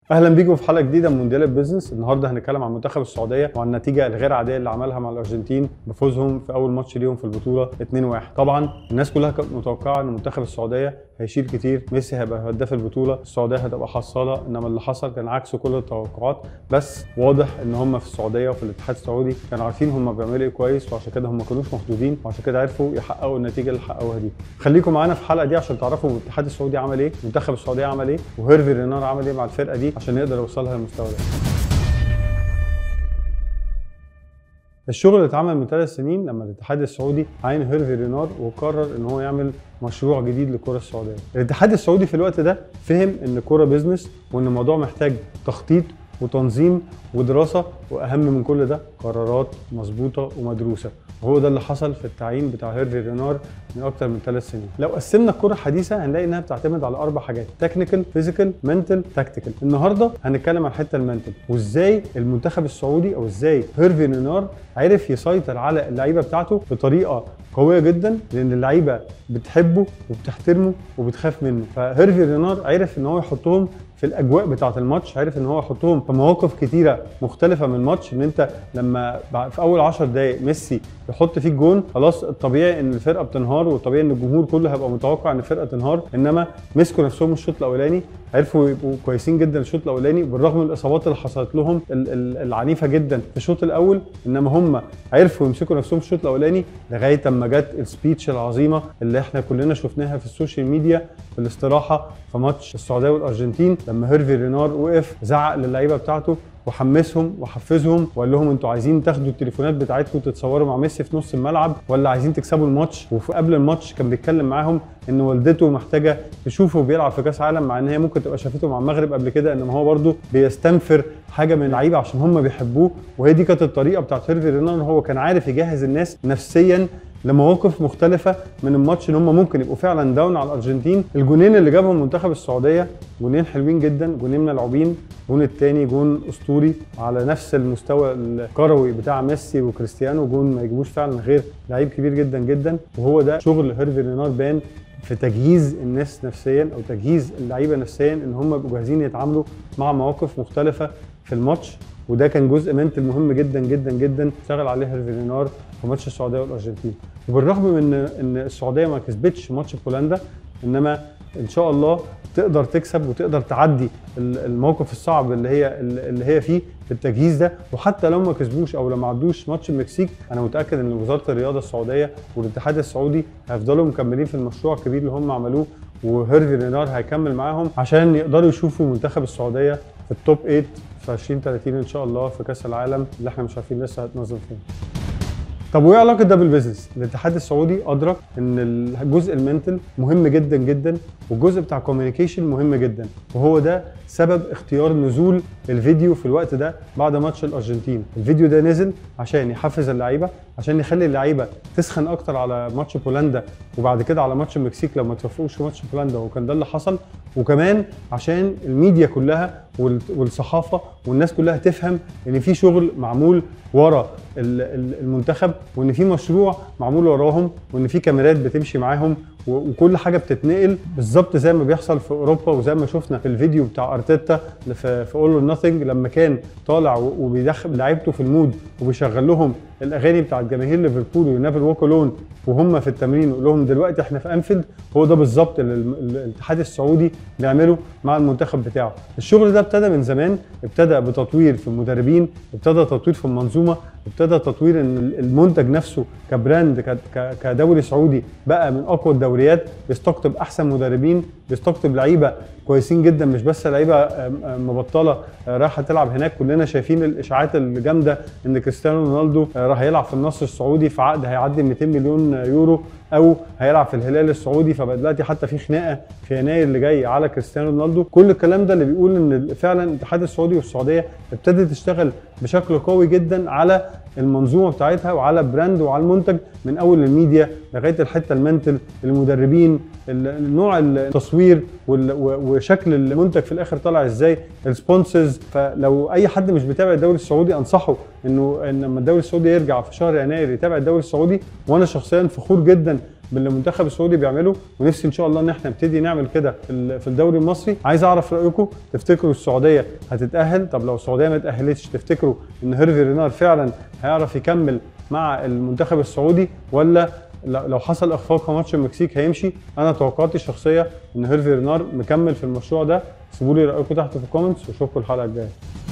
اهلا بيكم في حلقه جديده من مونديال البيزنس النهارده هنتكلم عن منتخب السعوديه وعن النتيجه الغير عاديه اللي عملها مع الارجنتين بفوزهم في اول ماتش ليهم في البطوله 2-1 طبعا الناس كلها كانت متوقعه ان منتخب السعوديه هيشيل كتير ميسي هيبقى هداف البطوله السعوديه هتبقى حصاله انما اللي حصل كان عكس كل التوقعات بس واضح ان هم في السعوديه وفي الاتحاد السعودي كانوا عارفين هم بيعملوا ايه كويس وعشان كده هم ما كانوش محدودين وعشان كده عرفوا يحققوا النتيجه اللي حققوها دي خليكم معانا في الحلقه دي عشان تعرفوا الاتحاد السعودي عمل ايه منتخب السعوديه عمل ايه وهيرفي رينار عمل ايه مع الفرقه دي عشان يقدر يوصلها للمستوى ده الشغل اللي اتعمل من ثلاث سنين لما الاتحاد السعودي عين هيرفي رينار وقرر ان هو يعمل مشروع جديد للكره السعوديه. الاتحاد السعودي في الوقت ده فهم ان الكوره بيزنس وان الموضوع محتاج تخطيط وتنظيم ودراسه واهم من كل ده قرارات مظبوطه ومدروسه وهو ده اللي حصل في التعيين بتاع هيرفي رينار من اكتر من ثلاث سنين لو قسمنا الكره الحديثه هنلاقي انها بتعتمد على اربع حاجات تكنيكال فيزيكال منتال تاكتيكال النهارده هنتكلم عن الحته المنتال وازاي المنتخب السعودي او ازاي هيرفي رينار عرف يسيطر على اللعيبه بتاعته بطريقه قويه جدا لان اللعيبه بتحبه وبتحترمه وبتخاف منه فهيرفي رينار عرف ان هو يحطهم في الاجواء بتاعه الماتش عرف ان هو يحطهم في مواقف كتيره مختلفه من الماتش ان انت لما في اول 10 دقائق ميسي يحط فيك جون خلاص الطبيعي ان الفرقه بتنهار والطبيعي ان الجمهور كله هيبقى متوقع ان الفرقه تنهار انما مسكوا نفسهم الشوط الاولاني عرفوا يبقوا كويسين جدا الشوط الاولاني بالرغم من الاصابات اللي حصلت لهم العنيفه جدا في الشوط الاول انما هم عرفوا يمسكوا نفسهم الشوط الاولاني لغايه اما جت السبيتش العظيمه اللي احنا كلنا شفناها في السوشيال ميديا في الاستراحه في ماتش السعوديه والارجنتين لما هيرفي رينار وقف زعق للعيبه بتاعته وحمسهم وحفزهم وقال لهم انتوا عايزين تاخدوا التليفونات بتاعتكم وتتصوروا مع ميسي في نص الملعب ولا عايزين تكسبوا الماتش وفي قبل الماتش كان بيتكلم معاهم ان والدته محتاجه تشوفه بيلعب في كاس عالم مع ان هي ممكن تبقى شافته مع المغرب قبل كده انما هو برده بيستنفر حاجه من اللعيبه عشان هم بيحبوه وهي دي كانت الطريقه بتاعت هيرفي رينار هو كان عارف يجهز الناس نفسيا لمواقف مختلفه من الماتش ان هم ممكن يبقوا فعلا داون على الارجنتين الجونين اللي جابهم منتخب السعوديه جونين حلوين جدا جونين ملعوبين الجون الثاني جون اسطوري على نفس المستوى الكروي بتاع ميسي وكريستيانو جون ما يجيبوش فعلا غير لعيب كبير جدا جدا وهو ده شغل هيرفي رينار بان في تجهيز الناس نفسيا او تجهيز اللعيبه نفسيا ان هم يبقوا جاهزين يتعاملوا مع مواقف مختلفه في الماتش وده كان جزء منتل مهم جدا جدا جدا اشتغل عليه هيرفي رينار في ماتش السعوديه والارجنتين وبالرغم من ان السعوديه ما كسبتش ماتش بولندا انما ان شاء الله تقدر تكسب وتقدر تعدي الموقف الصعب اللي هي اللي هي فيه في التجهيز ده وحتى لو ما كسبوش او لو ما عدوش ماتش المكسيك انا متاكد ان وزاره الرياضه السعوديه والاتحاد السعودي هيفضلوا مكملين في المشروع الكبير اللي هم عملوه وهيرفي رينار هيكمل معاهم عشان يقدروا يشوفوا منتخب السعوديه في التوب 8 في 2030 ان شاء الله في كاس العالم اللي احنا مش عارفين لسه هتنظم فين طب وايه علاقه ده بالبيزنس؟ الاتحاد السعودي ادرك ان الجزء المنتل مهم جدا جدا والجزء بتاع الكوميونيكيشن مهم جدا وهو ده سبب اختيار نزول الفيديو في الوقت ده بعد ماتش الارجنتين، الفيديو ده نزل عشان يحفز اللعيبه عشان يخلي اللعيبه تسخن اكتر على ماتش بولندا وبعد كده على ماتش المكسيك لو ما توفقوش في ماتش بولندا وكان ده اللي حصل وكمان عشان الميديا كلها والصحافه والناس كلها تفهم ان في شغل معمول ورا المنتخب وان في مشروع معمول وراهم وان في كاميرات بتمشي معاهم وكل حاجه بتتنقل بالظبط زي ما بيحصل في اوروبا وزي ما شفنا في الفيديو بتاع ارتيتا في اول اور ناثينج لما كان طالع وبيدخل لعيبته في المود وبيشغل لهم الاغاني بتاعت جماهير ليفربول ونيفر ووك الون وهم في التمرين يقول لهم دلوقتي احنا في انفيلد هو ده بالظبط اللي الاتحاد السعودي بيعمله مع المنتخب بتاعه الشغل ده ابتدى من زمان ابتدى بتطوير في المدربين ابتدى تطوير في المنظومه ابتدى تطوير ان المنتج نفسه كبراند كدوري سعودي بقى من اقوى الدوريات بيستقطب احسن مدربين بيستقطب لعيبه كويسين جدا مش بس لعيبه مبطله رايحه تلعب هناك كلنا شايفين الاشاعات الجامده ان كريستيانو رونالدو راح يلعب في النصر السعودي في عقد هيعدي 200 مليون يورو او هيلعب في الهلال السعودي فبقى دلوقتي حتى في خناقه في يناير اللي جاي على كريستيانو رونالدو كل الكلام ده اللي بيقول ان فعلا الاتحاد السعودي والسعوديه ابتدت تشتغل بشكل قوي جدا على المنظومه بتاعتها وعلى براند وعلى المنتج من اول الميديا لغايه الحته المنتل المدربين نوع التصوير وشكل المنتج في الاخر طالع ازاي السبونسرز فلو اي حد مش بيتابع الدوري السعودي انصحه انه ان لما الدوري السعودي يرجع في شهر يناير يتابع الدوري السعودي وانا شخصيا فخور جدا باللي المنتخب السعودي بيعمله ونفسي ان شاء الله ان احنا نبتدي نعمل كده في ال- في الدوري المصري عايز اعرف رايكم تفتكروا السعوديه هتتاهل طب لو السعوديه ما اتاهلتش تفتكروا ان هيرفي رينار فعلا هيعرف يكمل مع المنتخب السعودي ولا ل- لو حصل اخفاق في ماتش المكسيك هيمشي انا توقعاتي الشخصيه ان هيرفي رينار مكمل في المشروع ده سيبوا لي رايكم تحت في الكومنتس واشوفكم الحلقه الجايه